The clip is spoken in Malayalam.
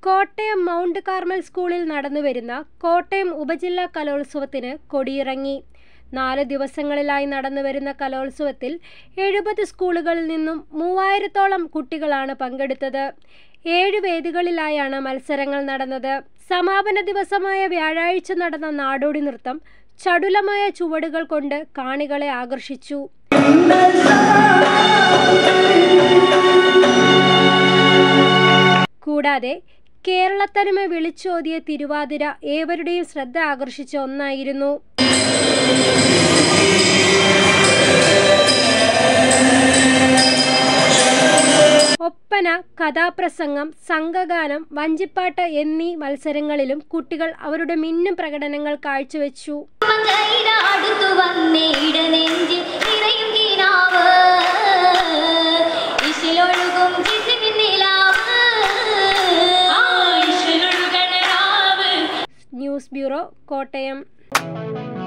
കോട്ടയം മൗണ്ട് കാർമൽ സ്കൂളിൽ നടന്നുവരുന്ന കോട്ടയം ഉപജില്ലാ കലോത്സവത്തിന് കൊടിയിറങ്ങി നാല് ദിവസങ്ങളിലായി നടന്നുവരുന്ന കലോത്സവത്തിൽ എഴുപത് സ്കൂളുകളിൽ നിന്നും മൂവായിരത്തോളം കുട്ടികളാണ് പങ്കെടുത്തത് ഏഴ് വേദികളിലായാണ് മത്സരങ്ങൾ നടന്നത് സമാപന ദിവസമായ വ്യാഴാഴ്ച നടന്ന നാടോടി നൃത്തം ചടുലമായ ചുവടുകൾ കൊണ്ട് കാണികളെ ആകർഷിച്ചു കൂടാതെ കേരളത്തനിമ വിളിച്ചോതിയ തിരുവാതിര ഏവരുടെയും ശ്രദ്ധ ആകർഷിച്ച ഒന്നായിരുന്നു ഒപ്പന കഥാപ്രസംഗം സംഘഗാനം വഞ്ചിപ്പാട്ട് എന്നീ മത്സരങ്ങളിലും കുട്ടികൾ അവരുടെ മിന്നും പ്രകടനങ്ങൾ കാഴ്ചവെച്ചു അടുത്തു വന്നേട നെഞ്ചിൽ നിറയും കിനാവ് ഇശിലൊഴുകും ചിസിമിന്നിലാവ് ന്യൂസ് ബ്യൂറോ കോട്ടയം